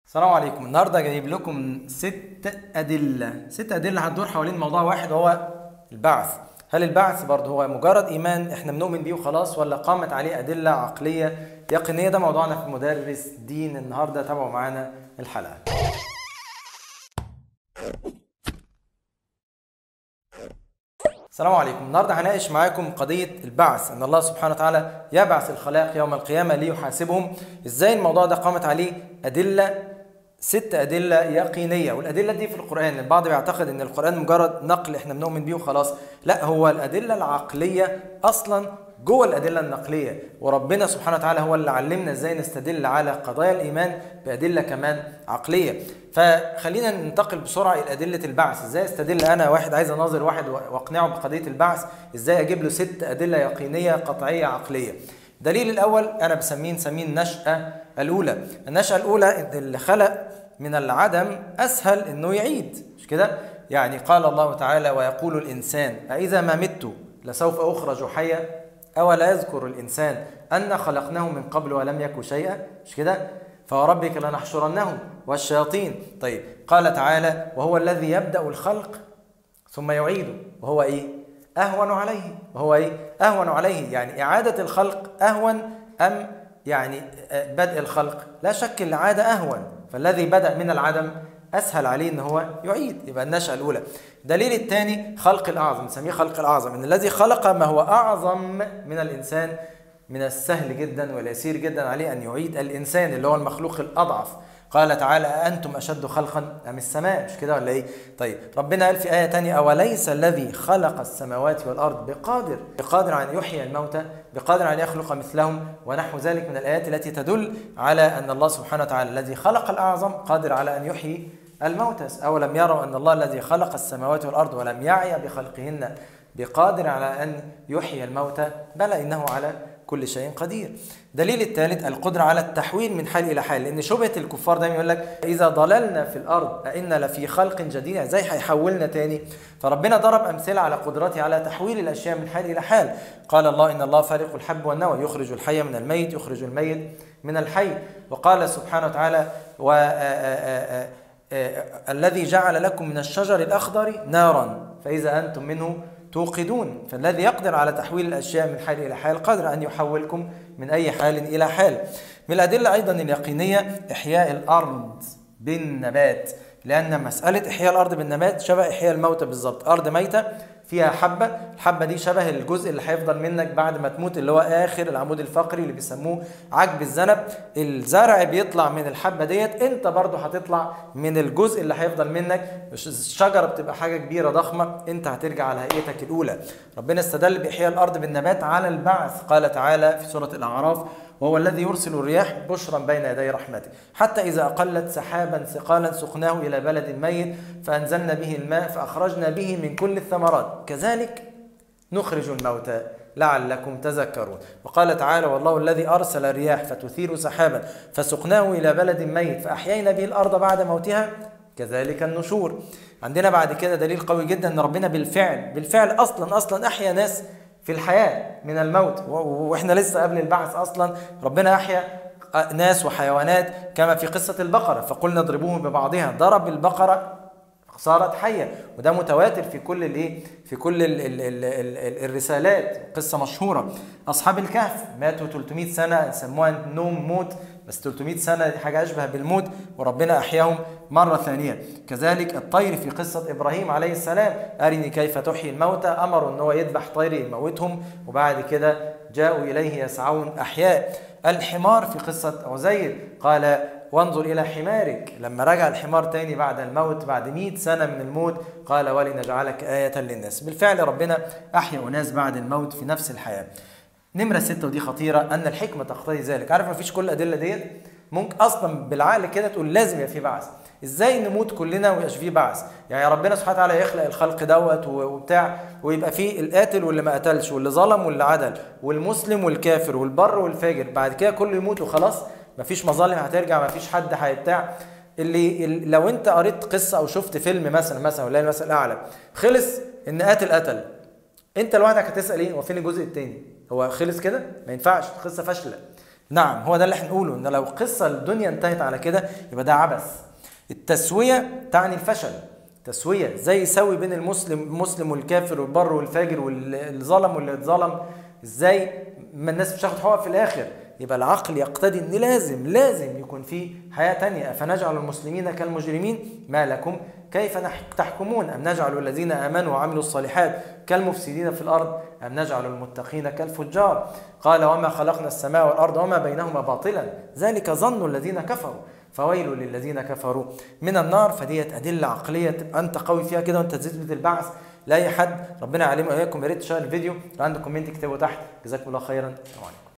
السلام عليكم النهارده جايب لكم ست ادله ست ادله هتدور حوالين موضوع واحد وهو البعث هل البعث برضه هو مجرد ايمان احنا بنؤمن بيه وخلاص ولا قامت عليه ادله عقليه يقينيه ده موضوعنا في مدرس دين النهارده تابعوا معانا الحلقه السلام عليكم النهارده هناقش معاكم قضيه البعث ان الله سبحانه وتعالى يبعث الخلائق يوم القيامه ليحاسبهم ازاي الموضوع ده قامت عليه ادله ست أدلة يقينية والأدلة دي في القرآن البعض بيعتقد أن القرآن مجرد نقل إحنا بنؤمن بيه وخلاص لا هو الأدلة العقلية أصلا جوه الأدلة النقلية وربنا سبحانه وتعالى هو اللي علمنا إزاي نستدل على قضايا الإيمان بأدلة كمان عقلية فخلينا ننتقل بسرعة إلى أدلة البعث إزاي استدل أنا واحد عايز أناظر واحد وأقنعه بقضية البعث إزاي أجيب له ست أدلة يقينية قطعية عقلية الدليل الأول أنا بسميه نسميه النشأة الأولى النشأة الأولى إن اللي خلق من العدم أسهل إنه يعيد مش كده؟ يعني قال الله تعالى ويقول الإنسان أإذا ما مت لسوف أخرج حيا أولا يذكر الإنسان أن خلقناه من قبل ولم يك شيئا مش كده؟ فوربك لنحشرنهم والشياطين طيب قال تعالى وهو الذي يبدأ الخلق ثم يعيده وهو إيه؟ أهون عليه وهو إيه؟ أهون عليه يعني إعادة الخلق أهون أم يعني بدء الخلق لا شك العادة أهون فالذي بدأ من العدم أسهل عليه أن هو يعيد يبقى النشأة الأولى الدليل الثاني خلق الأعظم نسميه خلق الأعظم أن الذي خلق ما هو أعظم من الإنسان من السهل جدا واليسير جدا عليه أن يعيد الإنسان اللي هو المخلوق الأضعف قال تعالى أنتم أشد خلقا أم السماء مش كده ولا إيه؟ طيب ربنا قال في آية تانية أوليس الذي خلق السماوات والأرض بقادر بقادر على أن يحيي الموتى بقادر على أن يخلق مثلهم ونحو ذلك من الآيات التي تدل على أن الله سبحانه وتعالى الذي خلق الأعظم قادر على أن يحيي الموتى أولم يروا أن الله الذي خلق السماوات والأرض ولم يعي بخلقهن بقادر على أن يحيي الموتى بلى إنه على كل شيء قدير دليل الثالث القدرة على التحويل من حال إلى حال لأن شبهة الكفار دايما يقول لك إذا ضللنا في الأرض أئنا لفي خلق جديد زي هيحولنا تاني فربنا ضرب أمثلة على قدرته على تحويل الأشياء من حال إلى حال قال الله إن الله فارق الحب والنوى يخرج الحي من الميت يخرج الميت من الحي وقال سبحانه وتعالى و الذي جعل لكم من الشجر الأخضر نارا فإذا أنتم منه توقدون فالذي يقدر على تحويل الأشياء من حال إلى حال قادر أن يحولكم من أي حال إلى حال من الأدلة أيضا اليقينية إحياء الأرض بالنبات لأن مسألة إحياء الأرض بالنبات شبه إحياء الموتى بالظبط أرض ميتة فيها حبة الحبة دي شبه الجزء اللي هيفضل منك بعد ما تموت اللي هو آخر العمود الفقري اللي بيسموه عجب الذنب الزرع بيطلع من الحبة ديت انت برضو هتطلع من الجزء اللي هيفضل منك مش الشجرة بتبقى حاجة كبيرة ضخمة انت هترجع على هيئتك الأولى ربنا استدل بإحياء الأرض بالنبات على البعث قال تعالى في سورة الأعراف وهو الذي يرسل الرياح بشرا بين يدي رحمته حتى إذا أقلت سحابا ثقالا سقناه إلى بلد ميت فأنزلنا به الماء فأخرجنا به من كل الثمرات كذلك نخرج الموتى لعلكم تذكرون وقال تعالى والله الذي أرسل الرياح فتثير سحابا فسقناه إلى بلد ميت فأحيينا به الأرض بعد موتها كذلك النشور عندنا بعد كده دليل قوي جدا ان ربنا بالفعل بالفعل اصلا اصلا احيا ناس في الحياة من الموت واحنا لسه قبل البعث اصلا ربنا احيا ناس وحيوانات كما في قصة البقرة فقلنا اضربوه ببعضها ضرب البقرة صارت حية وده متواتر في كل الايه في كل ال ال ال ال الرسالات قصة مشهورة أصحاب الكهف ماتوا 300 سنة سموها نوم موت بس 300 سنة دي حاجة أشبه بالموت وربنا أحياهم مرة ثانية كذلك الطير في قصة إبراهيم عليه السلام أرني كيف تحيي الموتى أمروا أن هو يذبح طير يموتهم وبعد كده جاءوا إليه يسعون أحياء الحمار في قصة عزير قال وانظر إلى حمارك لما رجع الحمار تاني بعد الموت بعد مئة سنة من الموت قال ولنجعلك آية للناس بالفعل ربنا أحيا أناس بعد الموت في نفس الحياة نمرة ستة ودي خطيرة أن الحكمة تقتضي ذلك عارف مفيش كل الأدلة ديت ممكن أصلا بالعقل كده تقول لازم يبقى في بعث ازاي نموت كلنا ويبقاش فيه بعث يعني ربنا سبحانه وتعالى يخلق الخلق دوت وبتاع ويبقى فيه القاتل واللي ما قتلش واللي ظلم واللي عدل والمسلم والكافر والبر والفاجر بعد كده كله يموت وخلاص مفيش مظالم هترجع مفيش حد هيبتاع اللي لو انت قريت قصه او شفت فيلم مثلا مثلا ولا المثل الاعلى خلص ان قاتل قتل انت لوحدك هتسال ايه هو فين الجزء الثاني هو خلص كده ما ينفعش قصه فاشله نعم هو ده اللي احنا نقوله ان لو قصه الدنيا انتهت على كده يبقى ده عبث التسويه تعني الفشل تسويه زي يسوي بين المسلم المسلم والكافر والبر والفاجر واللي ظلم واللي اتظلم ازاي ما الناس مش هتاخد حقوقها في الاخر يبقى العقل يقتضي ان لازم لازم يكون في حياه تانية افنجعل المسلمين كالمجرمين ما لكم كيف تحكمون ام نجعل الذين امنوا وعملوا الصالحات كالمفسدين في الارض ام نجعل المتقين كالفجار قال وما خلقنا السماء والارض وما بينهما باطلا ذلك ظن الذين كفروا فويل للذين كفروا من النار فديت ادله عقليه تبقى انت قوي فيها كده وانت تثبت البعث لاي حد ربنا يعلمه واياكم يا ريت تشير الفيديو لو عندك كومنت اكتبه تحت جزاكم الله خيرا السلام عليكم